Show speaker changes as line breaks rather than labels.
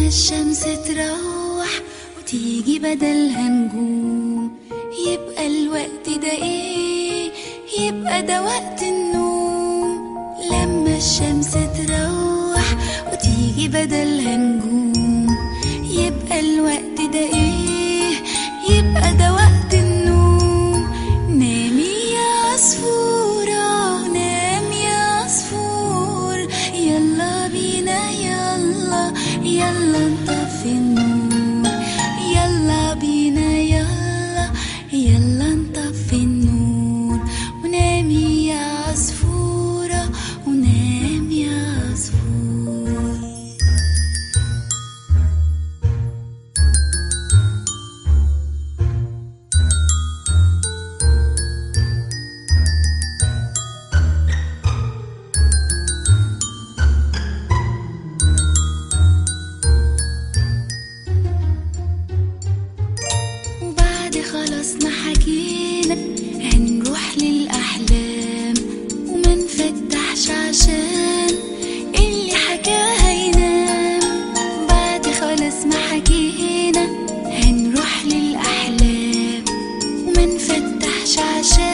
الشمس تروح وتيجي بدلها نجوم يبقى الوقت ده ايه يبقى ده وقت النوم لما الشمس تروح وتيجي بدلها نجوم يبقى الوقت ده ايه يبقى ده وقت النوم نامي يا عصفورة نام يا عصفور يلا بينا يلا يلا نطفي النور يلا بينا يلا يلا نطفي النور ونامي يا عصفورة ونام يا عصفور وبعد خلاص ما حكينا هنروح للأحلام وما نفتحش عشان اللي حكاها ينام بعد خلاص ما حكينا هنروح للأحلام وما نفتحش عشان